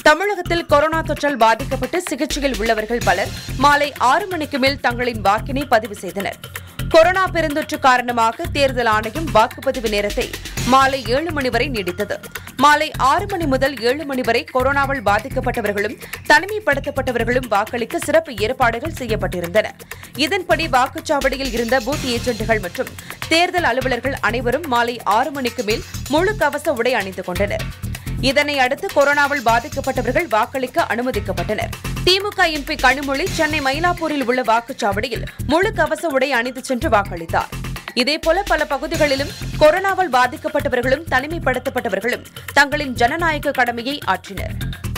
தமிழகத்தில் கொரோனா தொற்றால் பாதிக்கப்பட்டு சிகிச்சையில் உள்ளவர்கள் பலர் மாலை ஆறு மணிக்கு மேல் தங்களின் வாக்கினை பதிவு செய்தனர் கொரோனா பெருந்தொற்று காரணமாக தேர்தல் ஆணையம் வாக்குப்பதிவு நேரத்தை மாலை ஏழு மணி வரை நீடித்தது மாலை ஆறு மணி முதல் ஏழு மணி வரை கொரோனாவால் பாதிக்கப்பட்டவர்களும் தனிமைப்படுத்தப்பட்டவர்களும் வாக்களிக்க சிறப்பு ஏற்பாடுகள் செய்யப்பட்டிருந்தன இதன்படி வாக்குச்சாவடியில் இருந்த பூத் ஏஜென்ட்டுகள் மற்றும் தேர்தல் அலுவலர்கள் அனைவரும் மாலை ஆறு மணிக்கு மேல் முழு கவச உடை அணிந்து கொண்டனர் இதனை அடுத்து கொரோனாவால் பாதிக்கப்பட்டவர்கள் வாக்களிக்க அனுமதிக்கப்பட்டனர் திமுக எம்பி கனிமொழி சென்னை மயிலாப்பூரில் உள்ள வாக்குச்சாவடியில் முழு கவச உடை அணிந்து சென்று வாக்களித்தார் இதேபோல பல பகுதிகளிலும் கொரோனாவால் பாதிக்கப்பட்டவர்களும் தனிமைப்படுத்தப்பட்டவர்களும் தங்களின் ஜனநாயக கடமையை ஆற்றினர்